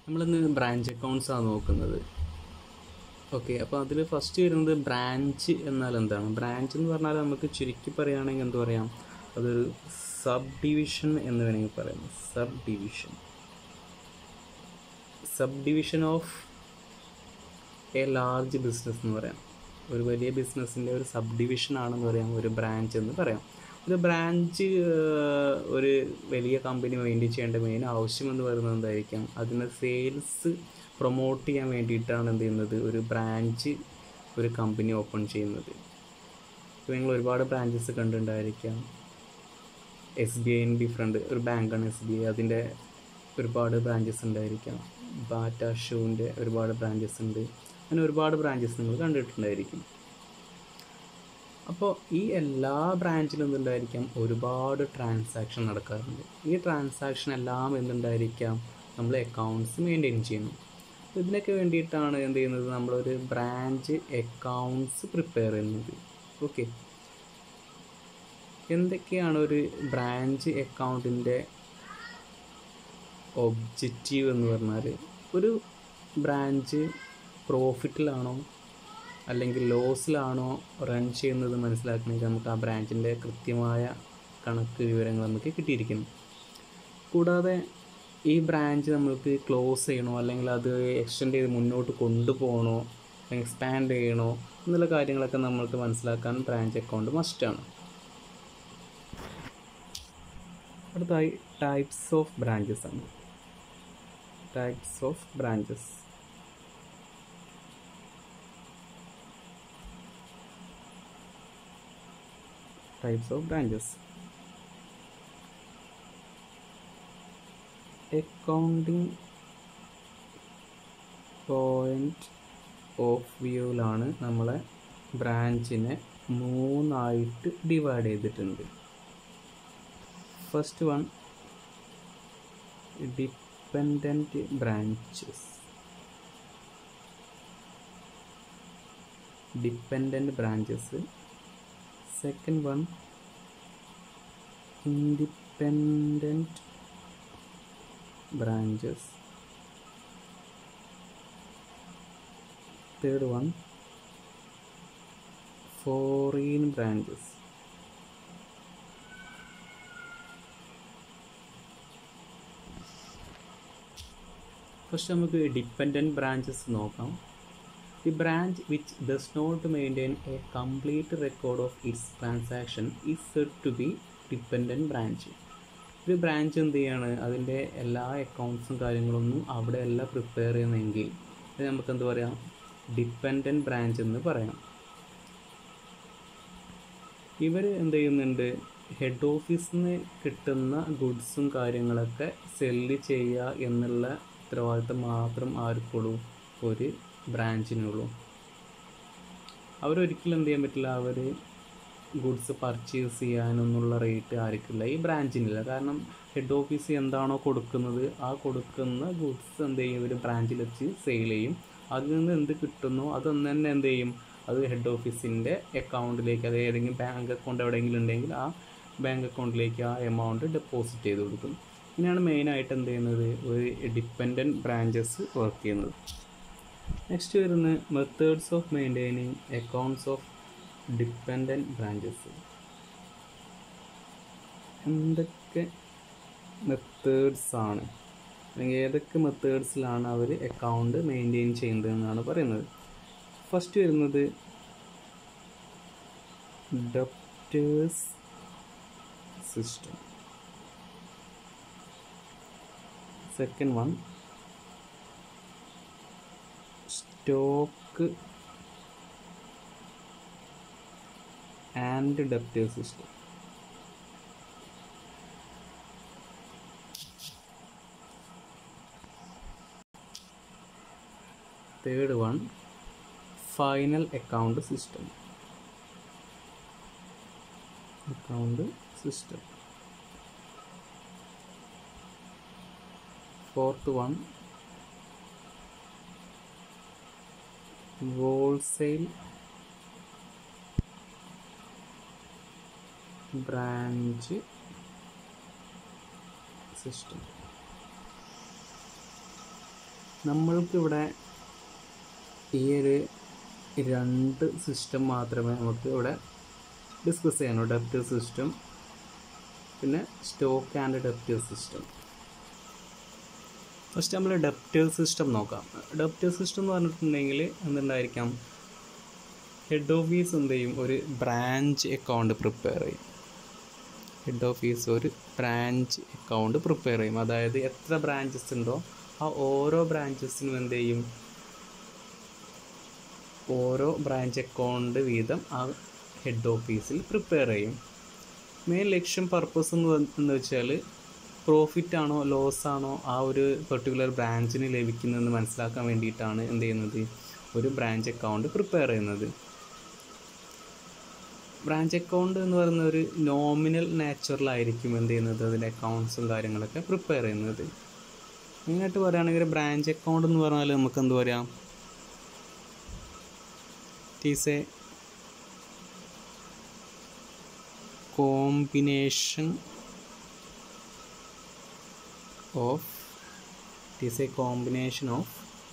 നമ്മളിന്ന് branch accounts ആണ് നോക്കുന്നത് ഓക്കെ അപ്പോൾ അതിൽ ഫസ്റ്റ് വരുന്നത് ബ്രാഞ്ച് എന്നാൽ എന്താണ് ബ്രാഞ്ച് എന്ന് പറഞ്ഞാൽ നമുക്ക് ചുരുക്കി പറയുകയാണെങ്കിൽ എന്ത് പറയാം അതൊരു സബ് ഡിവിഷൻ എന്ന് വേണമെങ്കിൽ പറയാം sub division sub division of a large business എന്ന് പറയാം ഒരു വലിയ ബിസിനസ്സിൻ്റെ ഒരു സബ് ഡിവിഷൻ ആണെന്ന് പറയാം ഒരു ബ്രാഞ്ച് എന്ന് പറയാം ഒരു ബ്രാഞ്ച് ഒരു വലിയ കമ്പനി മെയിൻറ്റെയിൻ ചെയ്യേണ്ട മെയിൻ ആവശ്യം എന്ന് പറയുന്നത് എന്തായിരിക്കാം അതിന് സെയിൽസ് പ്രൊമോട്ട് ചെയ്യാൻ വേണ്ടിയിട്ടാണ് എന്ത് ചെയ്യുന്നത് ഒരു ബ്രാഞ്ച് ഒരു കമ്പനി ഓപ്പൺ ചെയ്യുന്നത് ഇപ്പോൾ നിങ്ങൾ ഒരുപാട് ബ്രാഞ്ചസ് കണ്ടിട്ടുണ്ടായിരിക്കാം എസ് ബി ഐന് ഡിഫറെൻറ്റ് ഒരു ബാങ്കാണ് എസ് ബി ഐ അതിൻ്റെ ഒരുപാട് ബ്രാഞ്ചസ് ഉണ്ടായിരിക്കാം ബാറ്റ ഷൂവിൻ്റെ ഒരുപാട് ബ്രാഞ്ചസ് ഉണ്ട് അങ്ങനെ ഒരുപാട് ബ്രാഞ്ചസ് നിങ്ങൾ കണ്ടിട്ടുണ്ടായിരിക്കും അപ്പോൾ ഈ എല്ലാ ബ്രാഞ്ചിലും എന്തുണ്ടായിരിക്കാം ഒരുപാട് ട്രാൻസാക്ഷൻ നടക്കാറുണ്ട് ഈ ട്രാൻസാക്ഷൻ എല്ലാം എന്തുണ്ടായിരിക്കാം നമ്മൾ അക്കൗണ്ട്സ് മെയിൻറ്റെയിൻ ചെയ്യണം അപ്പോൾ ഇതിനൊക്കെ വേണ്ടിയിട്ടാണ് എന്ത് ചെയ്യുന്നത് നമ്മളൊരു ബ്രാഞ്ച് അക്കൗണ്ട്സ് പ്രിപ്പയർ ചെയ്യുന്നത് ഓക്കെ എന്തൊക്കെയാണ് ഒരു ബ്രാഞ്ച് അക്കൗണ്ടിൻ്റെ ഒബ്ജക്റ്റീവ് എന്ന് പറഞ്ഞാൽ ഒരു ബ്രാഞ്ച് പ്രോഫിറ്റിലാണോ അല്ലെങ്കിൽ ലോസിലാണോ റൺ ചെയ്യുന്നത് മനസ്സിലാക്കണമെങ്കിൽ നമുക്ക് ആ ബ്രാഞ്ചിൻ്റെ കൃത്യമായ കണക്ക് വിവരങ്ങൾ നമുക്ക് കിട്ടിയിരിക്കുന്നു കൂടാതെ ഈ ബ്രാഞ്ച് നമുക്ക് ക്ലോസ് ചെയ്യണോ അല്ലെങ്കിൽ അത് എക്സ്റ്റെൻഡ് ചെയ്ത് മുന്നോട്ട് കൊണ്ടുപോകണോ അല്ലെങ്കിൽ എക്സ്പാൻഡ് ചെയ്യണോ എന്നുള്ള കാര്യങ്ങളൊക്കെ നമ്മൾക്ക് മനസ്സിലാക്കാൻ ബ്രാഞ്ച് അക്കൗണ്ട് മസ്റ്റാണ് അടുത്തായി ടൈപ്സ് ഓഫ് ബ്രാഞ്ചസ് ആണ് types of branches types of branches accounting point of വ്യൂവിലാണ് നമ്മളെ ബ്രാഞ്ചിനെ മൂന്നായിട്ട് ഡിവൈഡ് ചെയ്തിട്ടുണ്ട് first one dependent branches dependent branches second one independent branches third one foreign branches first നമുക്ക് ഡിപ്പെൻഡൻറ്റ് ബ്രാഞ്ചസ് നോക്കാം The branch which does not maintain a complete record of its transaction is said to be dependent branch. ഒരു branch എന്ത് ചെയ്യാണ് അതിൻ്റെ എല്ലാ അക്കൗണ്ട്സും കാര്യങ്ങളൊന്നും അവിടെ അല്ല പ്രിപ്പയർ ചെയ്യുന്നതെങ്കിൽ അത് നമുക്ക് എന്ത് പറയാം ഡിപ്പെൻഡൻറ്റ് ബ്രാഞ്ച് എന്ന് പറയാം ഇവർ എന്ത് ചെയ്യുന്നുണ്ട് ഹെഡ് ഓഫീസിൽ നിന്ന് കിട്ടുന്ന ഗുഡ്സും കാര്യങ്ങളൊക്കെ സെല്ല് ചെയ്യുക എന്നുള്ള ഉത്തരവാദിത്തം മാത്രം ആർക്കുള്ളൂ ഒരു ബ്രാഞ്ചിനുള്ളൂ അവരൊരിക്കലും എന്ത് ചെയ്യാൻ പറ്റില്ല അവർ ഗുഡ്സ് പർച്ചേസ് ചെയ്യാനൊന്നുള്ള റേറ്റ് ആർക്കില്ല ഈ ബ്രാഞ്ചിനില്ല കാരണം ഹെഡ് ഓഫീസ് എന്താണോ കൊടുക്കുന്നത് ആ കൊടുക്കുന്ന ഗുഡ്സ് എന്ത് ചെയ്യും ഒരു ബ്രാഞ്ചിൽ വെച്ച് സെയിൽ ചെയ്യും അതിൽ നിന്ന് എന്ത് കിട്ടുന്നോ അതൊന്ന് തന്നെ എന്ത് ചെയ്യും അത് ഹെഡ് ഓഫീസിൻ്റെ അക്കൗണ്ടിലേക്ക് അത് ഏതെങ്കിലും ബാങ്ക് അക്കൗണ്ട് എവിടെയെങ്കിലും ഉണ്ടെങ്കിൽ ആ ബാങ്ക് അക്കൗണ്ടിലേക്ക് ആ എമൗണ്ട് ഡെപ്പോസിറ്റ് ചെയ്ത് കൊടുക്കും ഇങ്ങനെയാണ് മെയിനായിട്ട് എന്ത് ചെയ്യുന്നത് ഒരു ഡിപ്പെൻഡൻറ്റ് ബ്രാഞ്ചസ് വർക്ക് ചെയ്യുന്നത് നെക്സ്റ്റ് വരുന്നത് methods of maintaining accounts of dependent branches എന്തൊക്കെ മെത്തേഡ്സ് ആണ് അല്ലെങ്കിൽ ഏതൊക്കെ മെത്തേഡ്സിലാണ് അവർ അക്കൗണ്ട് മെയിൻറ്റെയിൻ ചെയ്യുന്നത് എന്നാണ് പറയുന്നത് ഫസ്റ്റ് വരുന്നത് debtors system second one stock and debtor system third one final account system account system fourth one wholesale branch system നമ്മൾക്കിവിടെ ഈ ഒരു രണ്ട് സിസ്റ്റം മാത്രമേ നമുക്ക് ഇവിടെ ഡിസ്കസ് ചെയ്യാനുള്ളൂ ഡെപ്റ്റ് സിസ്റ്റം പിന്നെ സ്റ്റോക്ക് ആൻഡ് ഡെപ്റ്റ് സിസ്റ്റം ഫസ്റ്റ് നമ്മൾ ഡെപ്റ്റേഴ്സ് സിസ്റ്റം നോക്കാം ഡെപ്റ്റേഴ്സ് സിസ്റ്റം എന്ന് പറഞ്ഞിട്ടുണ്ടെങ്കിൽ എന്തുണ്ടായിരിക്കാം ഹെഡ് ഓഫീസ് എന്ത് ചെയ്യും ഒരു ബ്രാഞ്ച് അക്കൗണ്ട് പ്രിപ്പയർ ചെയ്യും ഹെഡ് ഓഫീസ് ഒരു ബ്രാഞ്ച് അക്കൗണ്ട് പ്രിപ്പയർ ചെയ്യും അതായത് എത്ര ബ്രാഞ്ചസ് ഉണ്ടോ ആ ഓരോ ബ്രാഞ്ചസിനും എന്ത് ചെയ്യും ഓരോ ബ്രാഞ്ച് അക്കൗണ്ട് വീതം ആ ഹെഡ് ഓഫീസിൽ പ്രിപ്പയർ ചെയ്യും മെയിൻ ലക്ഷ്യം പർപ്പസ് എന്ന് വ- എന്ന് വെച്ചാൽ പ്രോഫിറ്റ് ആണോ ലോസ് ആണോ ആ ഒരു പെർട്ടിക്കുലർ ബ്രാഞ്ചിന് ലഭിക്കുന്നതെന്ന് മനസ്സിലാക്കാൻ വേണ്ടിയിട്ടാണ് എന്ത് ചെയ്യുന്നത് ഒരു ബ്രാഞ്ച് അക്കൗണ്ട് പ്രിപ്പയർ ചെയ്യുന്നത് ബ്രാഞ്ച് അക്കൗണ്ട് എന്ന് പറയുന്ന ഒരു നോമിനൽ നാച്ചുറലായിരിക്കും എന്ത് ചെയ്യുന്നത് അതിൻ്റെ അക്കൗണ്ട്സും കാര്യങ്ങളൊക്കെ പ്രിപ്പയർ ചെയ്യുന്നത് മെയിനായിട്ട് പറയുകയാണെങ്കിൽ ബ്രാഞ്ച് അക്കൗണ്ട് എന്ന് പറഞ്ഞാൽ നമുക്ക് എന്ത് പറയാം is a combination of it is a combination of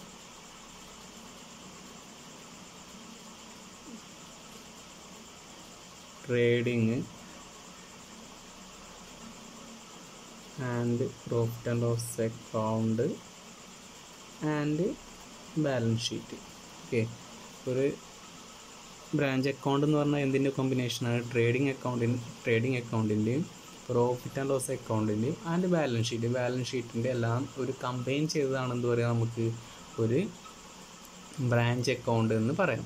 trading and profit and loss account and balance sheet okay ഒരു ബ്രാഞ്ച് അക്കൗണ്ട് എന്ന് പറഞ്ഞാൽ എന്തിൻ്റെ കോമ്പിനേഷനാണ് ട്രേഡിംഗ് അക്കൗണ്ടിൻ ട്രേഡിംഗ് അക്കൗണ്ടിൻ്റെയും പ്രോഫിറ്റ് ആൻഡ് ലോസ് അക്കൗണ്ടിൻ്റെയും ആൻഡ് ബാലൻസ് ഷീറ്റ് ബാലൻസ് ഷീറ്റിൻ്റെ എല്ലാം ഒരു കമ്പൈൻ ചെയ്തതാണ് എന്ത് പറയുക നമുക്ക് ഒരു ബ്രാഞ്ച് അക്കൗണ്ട് എന്ന് പറയാം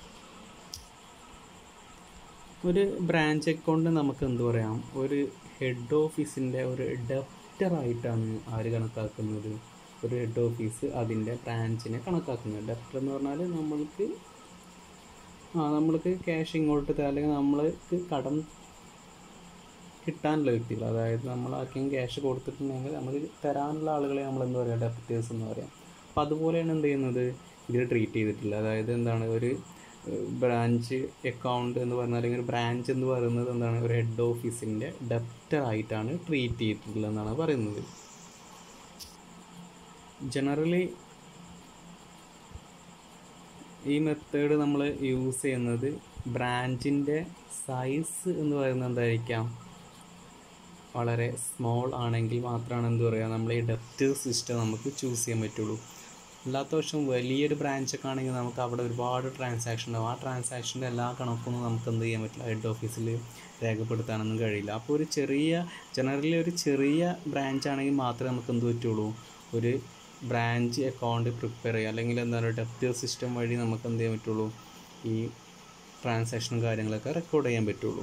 ഒരു ബ്രാഞ്ച് അക്കൗണ്ട് നമുക്ക് എന്ത് പറയാം ഒരു ഹെഡ് ഓഫീസിൻ്റെ ഒരു ഡെപ്റ്ററായിട്ടാണ് ആര് കണക്കാക്കുന്നത് ഒരു ഹെഡ് ഓഫീസ് അതിൻ്റെ ബ്രാഞ്ചിനെ കണക്കാക്കുന്നത് ഡെപ്റ്റർ എന്ന് പറഞ്ഞാൽ നമ്മൾക്ക് ആ നമ്മൾക്ക് ക്യാഷ് ഇങ്ങോട്ട് തരാം അല്ലെങ്കിൽ നമ്മൾക്ക് കടം കിട്ടാനുള്ള വ്യക്തികൾ അതായത് നമ്മൾ ആർക്കെങ്കിലും ക്യാഷ് കൊടുത്തിട്ടുണ്ടെങ്കിൽ നമുക്ക് തരാനുള്ള ആളുകളെ നമ്മൾ എന്താ പറയുക ഡെപ്റ്റേഴ്സ് എന്ന് പറയാം അപ്പോൾ അതുപോലെയാണ് എന്ത് ചെയ്യുന്നത് ഇതിൽ ട്രീറ്റ് ചെയ്തിട്ടില്ല അതായത് എന്താണ് ഒരു ബ്രാഞ്ച് അക്കൗണ്ട് എന്ന് പറഞ്ഞാൽ അല്ലെങ്കിൽ ഒരു ബ്രാഞ്ച് എന്ന് പറയുന്നത് എന്താണ് ഒരു ഹെഡ് ഓഫീസിൻ്റെ ഡെപ്റ്റർ ആയിട്ടാണ് ട്രീറ്റ് ചെയ്തിട്ടുള്ളത് എന്നാണ് പറയുന്നത് ജനറലി ഈ മെത്തേഡ് നമ്മൾ യൂസ് ചെയ്യുന്നത് ബ്രാഞ്ചിൻ്റെ സൈസ് എന്ന് പറയുന്നത് എന്തായിരിക്കാം വളരെ സ്മോൾ ആണെങ്കിൽ മാത്രമാണ് എന്ത് പറയുക നമ്മൾ ഈ ഡെപ്റ്റ് സിസ്റ്റം നമുക്ക് ചൂസ് ചെയ്യാൻ പറ്റുള്ളൂ അല്ലാത്ത പക്ഷം വലിയൊരു ബ്രാഞ്ചൊക്കെ ആണെങ്കിൽ നമുക്ക് അവിടെ ഒരുപാട് ട്രാൻസാക്ഷൻ ഉണ്ടാവും ആ ട്രാൻസാക്ഷൻ്റെ എല്ലാ കണക്കൊന്നും നമുക്ക് എന്ത് ചെയ്യാൻ പറ്റില്ല ഹെഡ് ഓഫീസിൽ രേഖപ്പെടുത്താനൊന്നും കഴിയില്ല അപ്പോൾ ഒരു ചെറിയ ജനറലി ഒരു ചെറിയ ബ്രാഞ്ച് ആണെങ്കിൽ മാത്രമേ നമുക്ക് എന്ത് പറ്റുള്ളൂ ഒരു ബ്രാഞ്ച് അക്കൗണ്ട് പ്രിപ്പയർ ചെയ്യുക അല്ലെങ്കിൽ എന്താണ് ഡെപ്റ്റ് സിസ്റ്റം വഴി നമുക്ക് എന്ത് ചെയ്യാൻ പറ്റുള്ളൂ ഈ ട്രാൻസാക്ഷനും കാര്യങ്ങളൊക്കെ റെക്കോർഡ് ചെയ്യാൻ പറ്റുള്ളൂ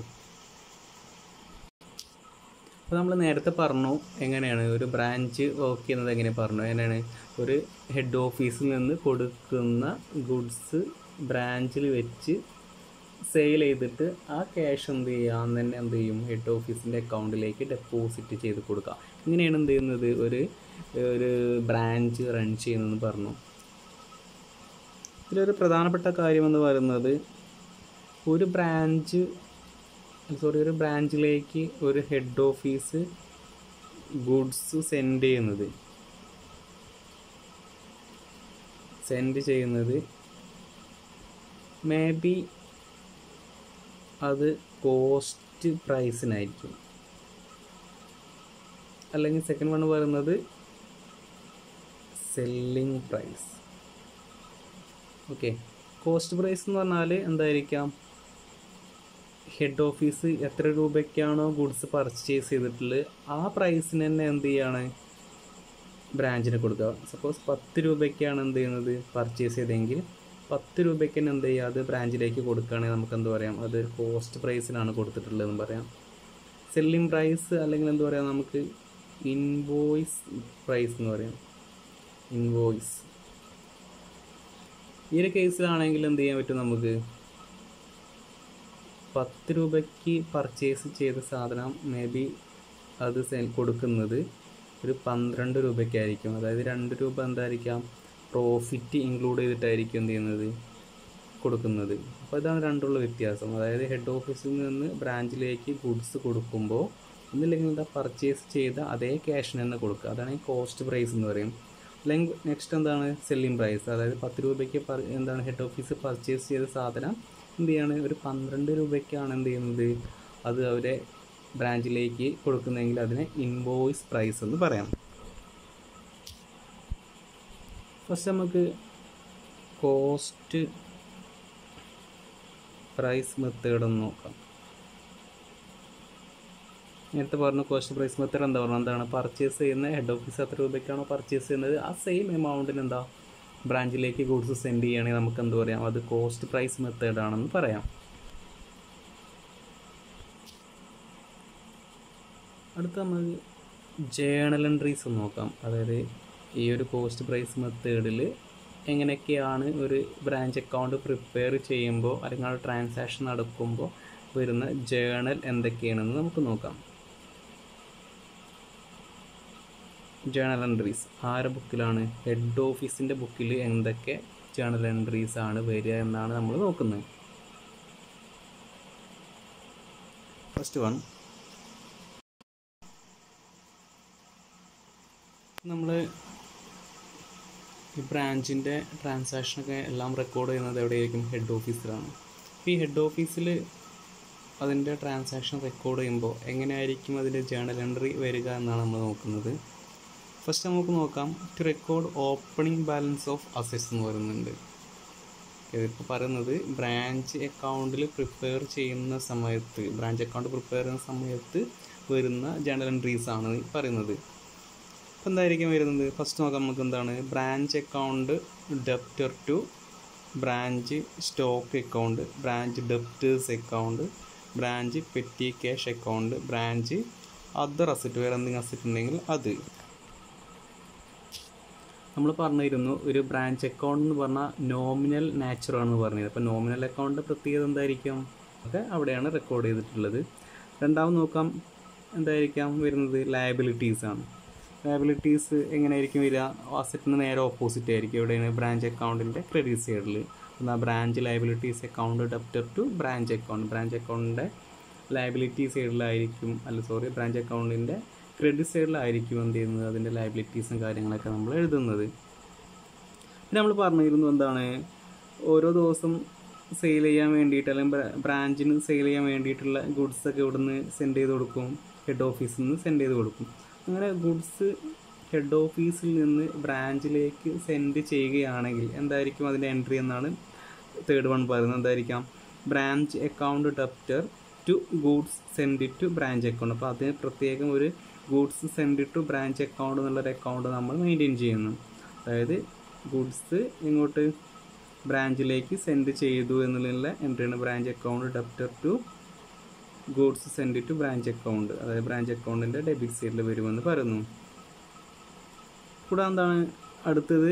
അപ്പോൾ നമ്മൾ നേരത്തെ പറഞ്ഞു എങ്ങനെയാണ് ഒരു ബ്രാഞ്ച് വർക്ക് ചെയ്യുന്നത് എങ്ങനെ പറഞ്ഞു എങ്ങനെയാണ് ഒരു ഹെഡ് ഓഫീസിൽ നിന്ന് കൊടുക്കുന്ന ഗുഡ്സ് ബ്രാഞ്ചിൽ വെച്ച് സെയിൽ ചെയ്തിട്ട് ആ ക്യാഷ് എന്ത് ചെയ്യുക അന്ന് തന്നെ എന്ത് ചെയ്യും ഹെഡ് ഓഫീസിൻ്റെ അക്കൗണ്ടിലേക്ക് ഡെപ്പോസിറ്റ് ചെയ്ത് കൊടുക്കുക ഇങ്ങനെയാണ് എന്ത് ചെയ്യുന്നത് ഒരു ഒരു ബ്രാഞ്ച് റൺ ചെയ്യുന്നതെന്ന് പറഞ്ഞു ഇതിലൊരു പ്രധാനപ്പെട്ട കാര്യമെന്ന് പറയുന്നത് ഒരു ബ്രാഞ്ച് സോറി ഒരു ബ്രാഞ്ചിലേക്ക് ഒരു ഹെഡ് ഓഫീസ് ഗുഡ്സ് സെൻഡ് ചെയ്യുന്നത് സെൻഡ് ചെയ്യുന്നത് മേ ബി അത് കോസ്റ്റ് പ്രൈസിനായിരിക്കും അല്ലെങ്കിൽ സെക്കൻഡ് വൺ പറയുന്നത് selling price okay cost price എന്ന് പറഞ്ഞാൽ എന്തായിരിക്കാം ഹെഡ് ഓഫീസ് എത്ര രൂപയ്ക്കാണോ ഗുഡ്സ് പർച്ചേസ് ചെയ്തിട്ടുള്ളത് ആ പ്രൈസിന് തന്നെ എന്ത് ചെയ്യാണ് ബ്രാഞ്ചിന് കൊടുക്കുക സപ്പോസ് പത്ത് രൂപയ്ക്കാണ് എന്ത് ചെയ്യുന്നത് പർച്ചേസ് ചെയ്തെങ്കിൽ പത്ത് രൂപയ്ക്ക് തന്നെ എന്ത് ചെയ്യുക അത് ബ്രാഞ്ചിലേക്ക് കൊടുക്കുകയാണെങ്കിൽ നമുക്ക് എന്ത് പറയാം അത് കോസ്റ്റ് പ്രൈസിനാണ് കൊടുത്തിട്ടുള്ളതെന്ന് പറയാം സെല്ലിംഗ് പ്രൈസ് അല്ലെങ്കിൽ എന്താ പറയുക നമുക്ക് ഇൻവോയ്സ് പ്രൈസ് എന്ന് പറയാം ഇൻവോയ്സ് ഈ ഒരു കേസിലാണെങ്കിൽ എന്ത് ചെയ്യാൻ പറ്റും നമുക്ക് പത്ത് രൂപയ്ക്ക് പർച്ചേസ് ചെയ്ത സാധനം മേ ബി അത് സെൽ കൊടുക്കുന്നത് ഒരു പന്ത്രണ്ട് രൂപയ്ക്കായിരിക്കും അതായത് രണ്ട് രൂപ എന്തായിരിക്കാം പ്രോഫിറ്റ് ഇൻക്ലൂഡ് ചെയ്തിട്ടായിരിക്കും എന്ത് ചെയ്യുന്നത് കൊടുക്കുന്നത് അപ്പോൾ ഇതാണ് രണ്ടുള്ള വ്യത്യാസം അതായത് ഹെഡ് ഓഫീസിൽ നിന്ന് ബ്രാഞ്ചിലേക്ക് ഗുഡ്സ് കൊടുക്കുമ്പോൾ ഒന്നില്ലെങ്കിൽ എന്താ പർച്ചേസ് ചെയ്ത അതേ ക്യാഷിന് തന്നെ കൊടുക്കുക അതാണ് ഈ കോസ്റ്റ് പ്രൈസ് എന്ന് പറയും അല്ലെങ്കിൽ നെക്സ്റ്റ് എന്താണ് സെല്ലിംഗ് പ്രൈസ് അതായത് പത്ത് രൂപയ്ക്ക് പർ എന്താണ് ഹെഡ് ഓഫീസ് പർച്ചേസ് ചെയ്ത സാധനം എന്ത് ചെയ്യാണ് ഒരു പന്ത്രണ്ട് രൂപയ്ക്കാണ് എന്ത് ചെയ്യുന്നത് അത് അവരെ ബ്രാഞ്ചിലേക്ക് കൊടുക്കുന്നതെങ്കിൽ അതിനെ ഇൻവോയ്സ് പ്രൈസ് എന്ന് പറയാം ഫസ്റ്റ് നമുക്ക് കോസ്റ്റ് പ്രൈസ് മെത്തേഡ് ഒന്ന് നോക്കാം നേരത്തെ പറഞ്ഞു കോസ്റ്റ് പ്രൈസ് മെത്തേഡ് എന്താ പറഞ്ഞത് എന്താണ് പർച്ചേസ് ചെയ്യുന്ന ഹെഡ് ഓഫീസ് എത്ര രൂപയ്ക്കാണോ പർച്ചേസ് ചെയ്യുന്നത് ആ സെയിം എമൗണ്ടിന് എന്താ ബ്രാഞ്ചിലേക്ക് ഗുഡ്സ് സെൻഡ് ചെയ്യുകയാണെങ്കിൽ നമുക്ക് എന്ത് പറയാം അത് കോസ്റ്റ് പ്രൈസ് മെത്തേഡ് ആണെന്ന് പറയാം അടുത്ത നമുക്ക് ജേണൽ എൻട്രീസ് നോക്കാം അതായത് ഈ ഒരു കോസ്റ്റ് പ്രൈസ് മെത്തേഡിൽ എങ്ങനെയൊക്കെയാണ് ഒരു ബ്രാഞ്ച് അക്കൗണ്ട് പ്രിപ്പയർ ചെയ്യുമ്പോൾ അല്ലെങ്കിൽ ആ ട്രാൻസാക്ഷൻ നടക്കുമ്പോൾ വരുന്ന ജേണൽ എന്തൊക്കെയാണെന്ന് നമുക്ക് നോക്കാം ജേണൽ എൻട്രീസ് ആരുടെ ബുക്കിലാണ് ഹെഡ് ഓഫീസിൻ്റെ ബുക്കിൽ എന്തൊക്കെ ജേണൽ എൻട്രീസ് ആണ് വരിക എന്നാണ് നമ്മൾ നോക്കുന്നത് ഫസ്റ്റ് വൺ നമ്മൾ ഈ ബ്രാഞ്ചിൻ്റെ ട്രാൻസാക്ഷനൊക്കെ എല്ലാം റെക്കോർഡ് ചെയ്യുന്നത് എവിടെയായിരിക്കും ഹെഡ് ഓഫീസിലാണ് അപ്പോൾ ഈ ഹെഡ് ഓഫീസിൽ അതിൻ്റെ ട്രാൻസാക്ഷൻ റെക്കോർഡ് ചെയ്യുമ്പോൾ എങ്ങനെയായിരിക്കും അതിൻ്റെ ജേണൽ എൻട്രി വരിക എന്നാണ് നമ്മൾ നോക്കുന്നത് ഫസ്റ്റ് നമുക്ക് നോക്കാം to record opening balance of assets എന്ന് പറയുന്നുണ്ട് ഇതിപ്പോൾ പറയുന്നത് ബ്രാഞ്ച് അക്കൗണ്ടിൽ പ്രിപ്പയർ ചെയ്യുന്ന സമയത്ത് ബ്രാഞ്ച് അക്കൗണ്ട് പ്രിപ്പയർ ചെയ്യുന്ന സമയത്ത് വരുന്ന ജേണൽ എൻട്രീസ് ആണ് ഈ പറയുന്നത് അപ്പോൾ എന്തായിരിക്കും വരുന്നത് ഫസ്റ്റ് നോക്കാം നമുക്ക് എന്താണ് branch account debtor to branch stock account branch debtors account branch petty cash account branch other asset വേറെ എന്തെങ്കിലും അസറ്റ് ഉണ്ടെങ്കിൽ അത് നമ്മൾ പറഞ്ഞിരുന്നു ഒരു ബ്രാഞ്ച് അക്കൗണ്ട് എന്ന് പറഞ്ഞാൽ നോമിനൽ നാച്ചുറാണെന്ന് പറഞ്ഞത് അപ്പോൾ നോമിനൽ അക്കൗണ്ട് പ്രത്യേകത എന്തായിരിക്കും ഒക്കെ അവിടെയാണ് റെക്കോർഡ് ചെയ്തിട്ടുള്ളത് രണ്ടാമത് നോക്കാം എന്തായിരിക്കാം വരുന്നത് ലയബിലിറ്റീസ് ആണ് ലയബിലിറ്റീസ് എങ്ങനെയായിരിക്കും വരിക അസറ്റിന് നേരെ ഓപ്പോസിറ്റ് ആയിരിക്കും എവിടെയാണ് ബ്രാഞ്ച് അക്കൗണ്ടിൻ്റെ ക്രെഡിറ്റ് സൈഡിൽ എന്നാൽ branch liabilities account debtor to branch account branch അക്കൗണ്ടിൻ്റെ ലയബിലിറ്റി സൈഡിലായിരിക്കും അല്ല സോറി ബ്രാഞ്ച് അക്കൗണ്ടിൻ്റെ ക്രെഡിറ്റ് സൈഡിലായിരിക്കും എന്ത് ചെയ്യുന്നത് അതിൻ്റെ ലയബിലിറ്റീസും കാര്യങ്ങളൊക്കെ നമ്മൾ എഴുതുന്നത് പിന്നെ നമ്മൾ പറഞ്ഞിരുന്നു എന്താണ് ഓരോ ദിവസം സെയിൽ ചെയ്യാൻ വേണ്ടിയിട്ട് അല്ലെങ്കിൽ ബ്രാഞ്ചിന് സെയിൽ ചെയ്യാൻ വേണ്ടിയിട്ടുള്ള ഗുഡ്സ് ഒക്കെ ഇവിടുന്ന് സെൻഡ് ചെയ്ത് കൊടുക്കും ഹെഡ് ഓഫീസിൽ നിന്ന് സെൻഡ് ചെയ്ത് കൊടുക്കും അങ്ങനെ ഗുഡ്സ് ഹെഡ് ഓഫീസിൽ നിന്ന് ബ്രാഞ്ചിലേക്ക് സെൻഡ് ചെയ്യുകയാണെങ്കിൽ എന്തായിരിക്കും അതിൻ്റെ എൻട്രി എന്നാണ് തേർഡ് വൺ പറയുന്നത് എന്തായിരിക്കാം branch account debtor to goods send to branch account അപ്പോൾ അതിന് പ്രത്യേകം ഒരു goods send to branch account എന്നുള്ളൊരു അക്കൗണ്ട് നമ്മൾ മെയിൻറ്റെയിൻ ചെയ്യുന്നു അതായത് ഗുഡ്സ് ഇങ്ങോട്ട് ബ്രാഞ്ചിലേക്ക് സെൻഡ് ചെയ്തു എന്നുള്ള എൻട്രിയാണ് branch account debtor to goods send to branch account അതായത് ബ്രാഞ്ച് അക്കൗണ്ടിൻ്റെ ഡെബിറ്റ് സൈഡിൽ വരുമെന്ന് പറയുന്നു കൂടാതെ എന്താണ് അടുത്തത്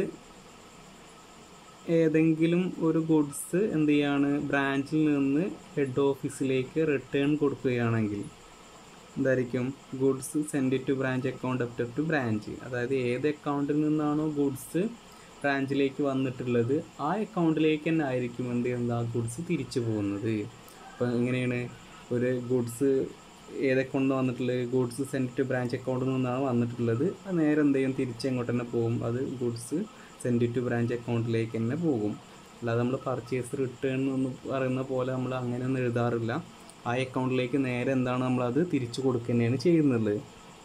ഏതെങ്കിലും ഒരു ഗുഡ്സ് എന്ത് ചെയ്യാണ് ബ്രാഞ്ചിൽ നിന്ന് ഹെഡ് ഓഫീസിലേക്ക് റിട്ടേൺ കൊടുക്കുകയാണെങ്കിൽ എന്തായിരിക്കും goods send to branch account after to branch അതായത് ഏത് അക്കൗണ്ടിൽ നിന്നാണോ ഗുഡ്സ് ബ്രാഞ്ചിലേക്ക് വന്നിട്ടുള്ളത് ആ അക്കൗണ്ടിലേക്ക് തന്നെ ആയിരിക്കും എന്ത് ചെയ്യുന്നത് ആ ഗുഡ്സ് തിരിച്ചു പോകുന്നത് അപ്പോൾ എങ്ങനെയാണ് ഒരു ഗുഡ്സ് ഏതൊക്കെ കൊണ്ട് വന്നിട്ടുള്ളത് ഗുഡ്സ് സെൻഡ് ടു ബ്രാഞ്ച് അക്കൗണ്ടിൽ നിന്നാണ് വന്നിട്ടുള്ളത് അത് നേരെ എന്ത് ചെയ്യും തിരിച്ച് എങ്ങോട്ട് തന്നെ പോകും അത് ഗുഡ്സ് സെൻഡ് ടു ബ്രാഞ്ച് അക്കൗണ്ടിലേക്ക് തന്നെ പോകും അല്ലാതെ നമ്മൾ പർച്ചേസ് റിട്ടേൺ എന്ന് പറയുന്ന പോലെ നമ്മൾ അങ്ങനെയൊന്നും എഴുതാറില്ല ആ അക്കൗണ്ടിലേക്ക് നേരെ എന്താണ് നമ്മളത് തിരിച്ചു കൊടുക്കുക തന്നെയാണ് ചെയ്യുന്നത്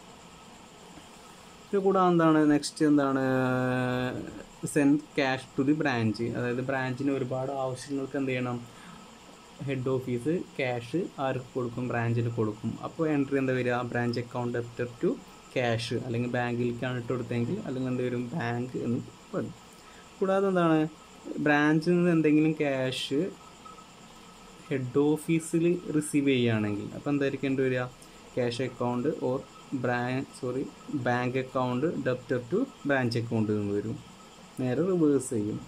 ഇത് കൂടാതെ എന്താണ് നെക്സ്റ്റ് എന്താണ് send cash to the branch അതായത് ബ്രാഞ്ചിന് ഒരുപാട് ആവശ്യങ്ങൾക്ക് എന്ത് ചെയ്യണം ഹെഡ് ഓഫീസ് ക്യാഷ് ആർക്ക് കൊടുക്കും ബ്രാഞ്ചിന് കൊടുക്കും അപ്പോൾ എൻട്രി എന്താ വരിക branch account debtor to cash അല്ലെങ്കിൽ ബാങ്കിലേക്കാണ് ഇട്ട് കൊടുത്തെങ്കിൽ അല്ലെങ്കിൽ എന്ത് വരും ബാങ്ക് എന്ന് വരും കൂടാതെ എന്താണ് ബ്രാഞ്ചിൽ നിന്ന് എന്തെങ്കിലും ക്യാഷ് ഹെഡ് ഓഫീസിൽ റിസീവ് ചെയ്യുകയാണെങ്കിൽ അപ്പോൾ എന്തായിരിക്കും എൻ്റെ വരിക cash account or branch sorry bank account debtor to branch account എന്ന് വരും നേരെ റിവേഴ്സ് ചെയ്യും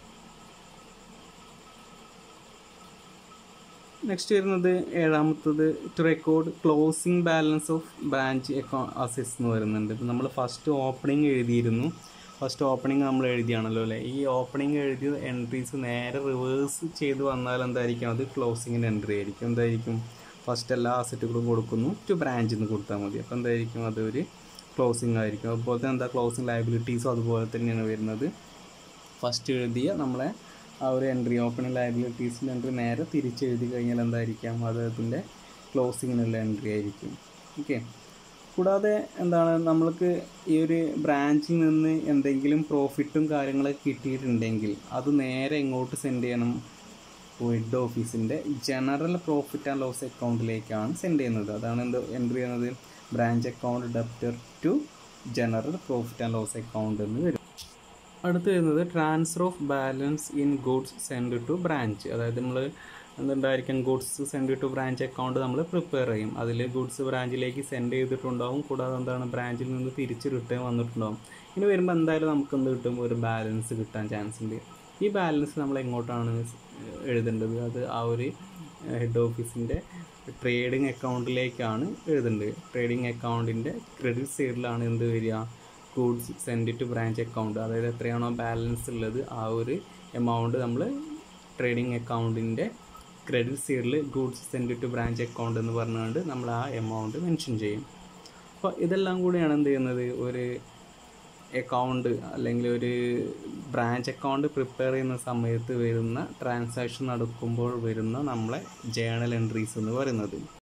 നെക്സ്റ്റ് വരുന്നത് ഏഴാമത്തത് to record closing balance of branch അക്കൗ അസറ്റ്സ് എന്ന് വരുന്നുണ്ട് ഇപ്പം നമ്മൾ ഫസ്റ്റ് ഓപ്പണിംഗ് എഴുതിയിരുന്നു ഫസ്റ്റ് ഓപ്പണിംഗ് നമ്മൾ എഴുതിയാണല്ലോ അല്ലേ ഈ ഓപ്പണിംഗ് എഴുതിയ എൻട്രീസ് നേരെ റിവേഴ്സ് ചെയ്ത് വന്നാൽ എന്തായിരിക്കും അത് ക്ലോസിങ്ങിൻ്റെ എൻട്രി ആയിരിക്കും എന്തായിരിക്കും ഫസ്റ്റ് എല്ലാ അസറ്റുകളും കൊടുക്കുന്നു ടു ബ്രാഞ്ചിൽ നിന്ന് കൊടുത്താൽ മതി അപ്പോൾ എന്തായിരിക്കും അതൊരു ക്ലോസിംഗ് ആയിരിക്കും അതുപോലെ തന്നെ എന്താ ക്ലോസിംഗ് ലയബിലിറ്റീസും അതുപോലെ തന്നെയാണ് വരുന്നത് ഫസ്റ്റ് എഴുതിയ നമ്മളെ ആ ഒരു എൻട്രി ഓപ്പണിംഗ് ലയബിലിറ്റീസിൻ്റെ എൻട്രി നേരെ തിരിച്ചെഴുതി കഴിഞ്ഞാൽ എന്തായിരിക്കാം അത് അതിൻ്റെ ക്ലോസിങ്ങിനുള്ള എൻട്രി ആയിരിക്കും ഓക്കെ കൂടാതെ എന്താണ് നമ്മൾക്ക് ഈ ഒരു ബ്രാഞ്ചിൽ നിന്ന് എന്തെങ്കിലും പ്രോഫിറ്റും കാര്യങ്ങളൊക്കെ കിട്ടിയിട്ടുണ്ടെങ്കിൽ അത് നേരെ എങ്ങോട്ട് സെൻഡ് ചെയ്യണം ഹെഡ് ഓഫീസിൻ്റെ ജനറൽ പ്രോഫിറ്റ് ആൻഡ് ലോസ് അക്കൗണ്ടിലേക്കാണ് സെൻഡ് ചെയ്യുന്നത് അതാണ് എന്ത് എൻട്രി ചെയ്യുന്നത് branch account debtor to general profit and loss account എന്ന് വരും അടുത്ത് വരുന്നത് transfer of balance in goods send to branch അതായത് നമ്മൾ എന്തുണ്ടായിരിക്കും goods send to branch account നമ്മൾ പ്രിപ്പയർ ചെയ്യും അതിൽ ഗുഡ്സ് ബ്രാഞ്ചിലേക്ക് സെൻഡ് ചെയ്തിട്ടുണ്ടാവും കൂടാതെ എന്താണ് ബ്രാഞ്ചിൽ നിന്ന് തിരിച്ച് റിട്ടേൺ വന്നിട്ടുണ്ടാവും ഇനി വരുമ്പോൾ എന്തായാലും നമുക്ക് എന്ത് കിട്ടും ഒരു ബാലൻസ് കിട്ടാൻ ചാൻസ് ഉണ്ട് ഈ ബാലൻസ് നമ്മൾ എങ്ങോട്ടാണ് എഴുതേണ്ടത് അത് ആ ഒരു ഹെഡ് ഓഫീസിൻ്റെ ട്രേഡിംഗ് അക്കൗണ്ടിലേക്കാണ് എഴുതേണ്ടത് ട്രേഡിംഗ് അക്കൗണ്ടിൻ്റെ ക്രെഡിറ്റ് സൈഡിലാണ് എന്ത് വരിക goods send to branch account അതായത് എത്രയാണോ ബാലൻസ് ഉള്ളത് ആ ഒരു എമൗണ്ട് നമ്മൾ ട്രേഡിംഗ് അക്കൗണ്ടിൻ്റെ ക്രെഡിറ്റ് സൈഡിൽ goods send to branch account എന്ന് പറഞ്ഞുകൊണ്ട് നമ്മൾ ആ എമൗണ്ട് മെൻഷൻ ചെയ്യും അപ്പോൾ ഇതെല്ലാം കൂടിയാണ് എന്ത് ചെയ്യുന്നത് ഒരു അക്കൗണ്ട് അല്ലെങ്കിൽ ഒരു ബ്രാഞ്ച് അക്കൗണ്ട് പ്രിപ്പയർ ചെയ്യുന്ന സമയത്ത് വരുന്ന ട്രാൻസാക്ഷൻ നടക്കുമ്പോൾ വരുന്ന നമ്മളെ ജേണൽ എൻട്രീസ് എന്ന് പറയുന്നത്